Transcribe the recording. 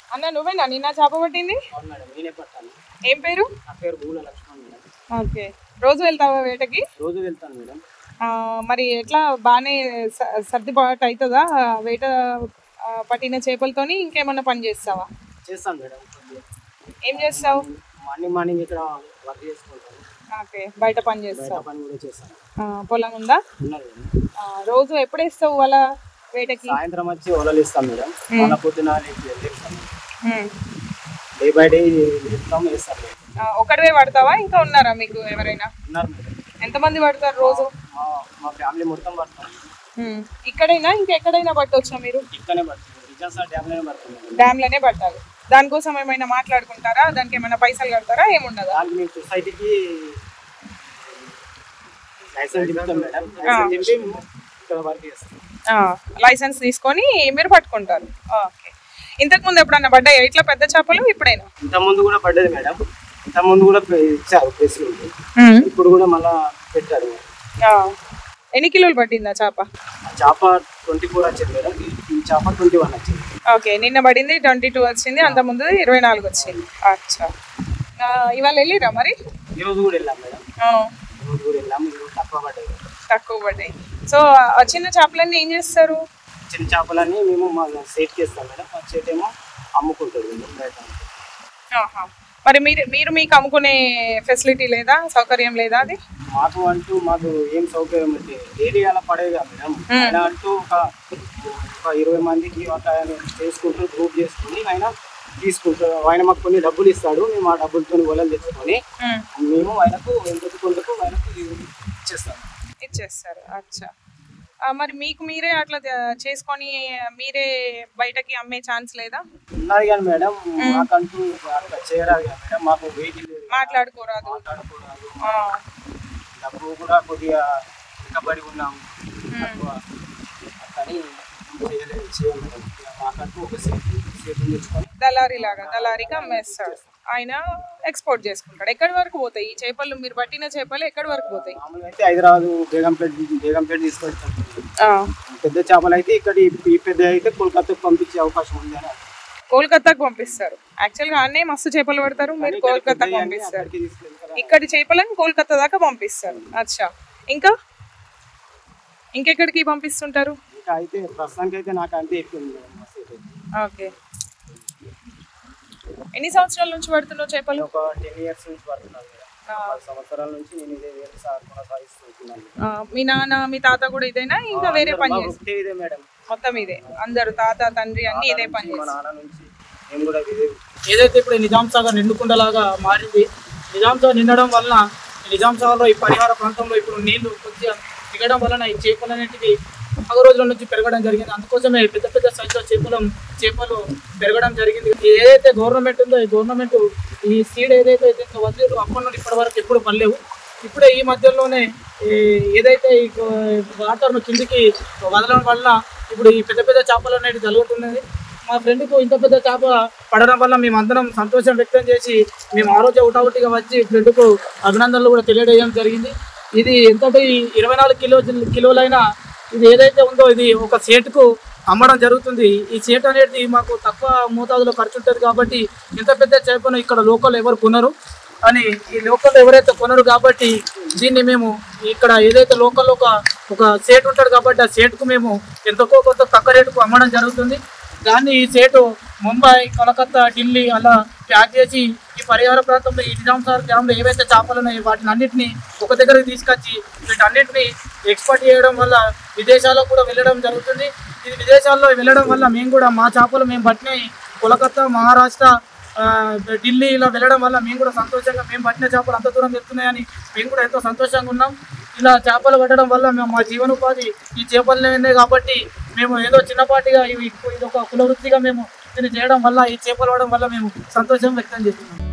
అన్న నువ్వేనా నిన్న చేప పట్టింది అవును మేడం నేనే పట్టాను ఏం పేరు నా పేరు భూల లక్ష్మణ్ మేడం ఓకే రోజు వెళ్తావా వేటకి రోజు వెళ్తాను మేడం ఆ, మరి ఎట్లా బాగానే స- సర్దుబాటు అవుతుందా ఆ, వేట ఆ, పట్టిన చేపలతోని ఇంకేమన్నా పని చేస్తావా చేస్తాను మేడం కొద్దిగా. ఏం చేస్తావు మార్నింగ్ మార్నింగ్ ఇక్కడ వర్క్ చేసుకుంటాను ఓకే బయట పని బయట చేస్తావు పని కూడా చేస్తాను ఆ, పొలం ఉందా ఉన్నది మేడం ఆ, రోజు ఎప్పుడు వేస్తావు వాళ్ళ వేటకి సాయంత్రం వచ్చి వలలు ఇస్తాం మేడం మన పొద్దున లేపుతాం ఉమ్. డే బై డే లేపుతాం వేస్తాం మేడం ఆ, ఒక్కడివే పడతావా ఇంకా ఉన్నారా మీకు ఎవరైనా ఉన్నారు మేడం ఎంతమంది పడతారు రోజు మా మా ఫ్యామిలీ మొత్తం పడతాం ఉమ్. ఇక్కడైనా ఇంకెక్కడైనా పట్టవచ్చా మీరు ఇక్కడనే పడుతుంది రిజల్ట్స్ డ్యామ్లోనే పడుతుంది మేడం డ్యామ్లోనే పట్టాలి దానికోసం ఏమైనా మాట్లాడుకుంటారా దానికి ఏమైనా పైసలు కడతారా ఏముండదా దానికి మేము సొసైటీకి లైసెన్స్ చెప్తాం మేడం లైసెన్స్ చెప్పి ఇక్కడ వర్క్ చేస్తాం ఆ, లైసెన్స్ తీసుకొని మీరు పట్టుకుంటారు ఓకే ఇంతకు ముందు ఎప్పుడన్నా పడ్డాయా ఇట్లా పెద్ద చేపలు ఇప్పుడైనా ఇంత ముందు కూడా పడ్డది మేడం ఇంత ముందు కూడా ప్రె- ఇచ్చారు ప్రెస్లు ఇప్పుడు కూడా మళ్ళా పెట్టారు ఆ. ఎన్ని కిలోలు పట్టిందా చేప ఆ చేప ట్వంటీ ఫోర్ వచ్చింది మేడం ఈ- ఈ చేప ట్వంటీ వన్ వచ్చింది ఓకే నిన్న పడింది ట్వంటీ టూ వచ్చింది అంత ముందు ఇరవై నాలుగు వచ్చింది అచ్చా ఆ, ఇవాళ వెళ్ళిరా మరి ఈ రోజు కూడా వెళ్ళాం మేడం ఆ, ఈ రోజు కూడా వెళ్ళాము ఈ రోజు తక్కువ పడ్డాయి తక్కువ పడ్డాయి సో ఆ చిన్న చేపలన్నీ ఏం చేస్తారు చిన్న చేపలన్నీ మేము మా సేట్కి ఇస్తాం మేడం మా చేతి ఏమో అమ్ముకుంటుంది మేడం బయట ఆహా. మరి మీరు మీరు మీకు అమ్ముకునే ఫెసిలిటీ లేదా సౌకర్యం లేదా అది మాకు అంటూ మాకు ఏం సౌకర్యం అంటే ఏరియాలో పడేగా మేడం ఆయన అంటూ ఒక ఒక ఇరవై మందికి ఒక ఆయన చేసుకుంటూ గ్రూప్ చేసుకుని ఆయన తీసుకుంటాడు ఆయన మాకు కొన్ని డబ్బులు ఇస్తాడు మేము ఆ డబ్బులతో వలలు తెచ్చుకొని ఉమ్. మేము ఆయనకు ఎంత కొంతకు ఆయనకు ఇచ్చేస్తాం ఇచ్చేస్తారు అచ్చా ఆ, మరి మీకు మీరే అట్లా ద- చేసుకొని మీరే బయటకి అమ్మే ఛాన్స్ లేదా ఉన్నది కానీ మేడం మాకంటూ అట్లా చేయరాదు కానీ మేడం మాకు వెయిట్ లేదు మాట్లాడుకోరాదు మాట్లాడుకోరాదు ఆ, డబ్బు కూడా కొద్దిగా వెనకబడి ఉన్నాం తక్కువ కానీ చేయలేదు చేయం మేడం ఇక మాకంటూ ఒక సేఫ్ సేఫ్ తెచ్చుకొని దళారీ లాగా దళారీకి అమ్మేస్తాడు ఆయన ఎక్స్పోర్ట్ చేసుకుంటాడు ఎక్కడి వరకు పోతాయి ఈ చేపలు మీరు పట్టిన చేపలు ఎక్కడి వరకు పోతాయి మామూలుగా అయితే హైదరాబాద్ బేగంపేట బేగంపేట తీసుకొచ్చాం ఆ, పెద్ద చేపలు అయితే ఇక్కడ ఈ- ఈ పెద్ద అయితే కోల్కతాకు పంపించే అవకాశం ఉంది అని కోల్కతాకు పంపిస్తారు యాక్చువల్గా అన్నే మస్తు చేపలు పడతారు మీరు కోల్కతాకు పంపిస్తారు అక్కడికి తీసుకెళ్తారు ఇక్కడి చేపలను కోల్కతా దాకా పంపిస్తారు అచ్చా ఇంకా ఇంకెక్కడికి పంపిస్తుంటారు ఇంకా అయితే ప్రస్తుతానికి అయితే నాకు అంతే ఎక్కువ మేడం మా సేఫ్ అయితే. ఓకే ఎన్ని సంవత్సరాల నుంచి పడుతున్నావు చేపలు నేను ఒక టెన్ ఇయర్స్ నుంచి పడుతున్నాను మేడం ఆ, పది సంవత్సరాల నుంచి నేను ఇదే వేరే సార్ కొనసాగిస్తున్నాను ఆ, మీ నాన్న మీ తాత కూడా ఇదేనా ఇంకా వేరే పని మా చేస్తారు వృత్తి ఇదే మేడం మొత్తం ఇదే అందరు తాత తండ్రి అన్ని ఇదే పని మా చేస్తారు నాన్న నుంచి నేను కూడా ఇదే ఏదైతే ఇప్పుడు ఈ నిజాం సాగర్ నిండుకుండలాగా మారింది నిజాం సాగర్ నిండడం వలన ఈ నిజాం సాగర్లో ఈ పరిహార ప్రాంతంలో ఇప్పుడు నీళ్లు కొద్దిగా దిగడం వలన ఈ చేపలు అనేటివి పగ రోజుల నుంచి పెరగడం జరిగింది అందుకోసమే పెద్ద పెద్ద సైజులో చేపలు చేపలు పెరగడం జరిగింది ఇది ఏదైతే గవర్నమెంట్ ఉందో ఈ గవర్నమెంట్ ఈ సీడ్ ఏదైతే దీంట్లో వదిలేరు అప్పటి నుండి ఇప్పటి వరకు ఎప్పుడు పడలేవు ఇప్పుడే ఈ మధ్యలోనే ఈ ఏదైతే ఈ వాటర్ను కిందికి వదలడం వల్ల ఇప్పుడు ఈ పెద్ద పెద్ద చేపలు అనేవి జరుగుతున్నది మా ఫ్రెండ్కు ఇంత పెద్ద చేప పడడం వల్ల మేము అందరం సంతోషం వ్యక్తం చేసి మేము ఆ రోజే ఒకటిగా వచ్చి ఫ్రెండ్కు అభినందనలు కూడా తెలియజేయడం జరిగింది ఇది ఎంతటి ఇరవై నాలుగు కిలో కిలోలైన ఇది ఏదైతే ఉందో ఇది ఒక సేటుకు అమ్మడం జరుగుతుంది ఈ సేట్ అనేది మాకు తక్కువ మోతాదులో ఖర్చు ఉంటుంది కాబట్టి ఇంత పెద్ద చేపను ఇక్కడ లోకల్ ఎవరు కొనరు అని ఈ లోకల్ ఎవరైతే కొనరు కాబట్టి దీన్ని మేము ఇక్కడ ఏదైతే లోకల్ ఒక ఒక సేట్ ఉంటాడు కాబట్టి ఆ సేట్కు మేము ఎంతకో కొంత తక్కువ రేటుకు అమ్మడం జరుగుతుంది దాన్ని ఈ సేటు ముంబై కోలకత్తా ఢిల్లీ అలా ప్యాక్ చేసి ఈ పరిహార ప్రాంతంలో ఈ నిజాం సార్ డ్యాంలో ఏవైతే చేపలు ఉన్నాయో వాటిని అన్నింటినీ ఒక దగ్గరికి తీసుకొచ్చి వీటన్నిటిని ఎక్స్పోర్ట్ చేయడం వల్ల విదేశాలకు కూడా వెళ్ళడం జరుగుతుంది ఇది విదేశాల్లో వెళ్ళడం వల్ల మేము కూడా మా చేపలు మేము పట్టినాయి కోలకత్తా మహారాష్ట్ర ఆ, ఢిల్లీ ఇలా వెళ్ళడం వల్ల మేము కూడా సంతోషంగా మేము పట్టిన చేపలు అంత దూరం వెళ్తున్నాయని మేము కూడా ఎంతో సంతోషంగా ఉన్నాం ఇలా చేపలు పట్టడం వల్ల మేము మా జీవనోపాధి ఈ చేపలనే కాబట్టి మేము ఏదో చిన్నపాటిగా ఇవి ఇది ఒక కుల వృత్తిగా మేము దీన్ని చేయడం వల్ల ఈ చేపలు పడడం వల్ల మేము సంతోషం వ్యక్తం చేస్తున్నాం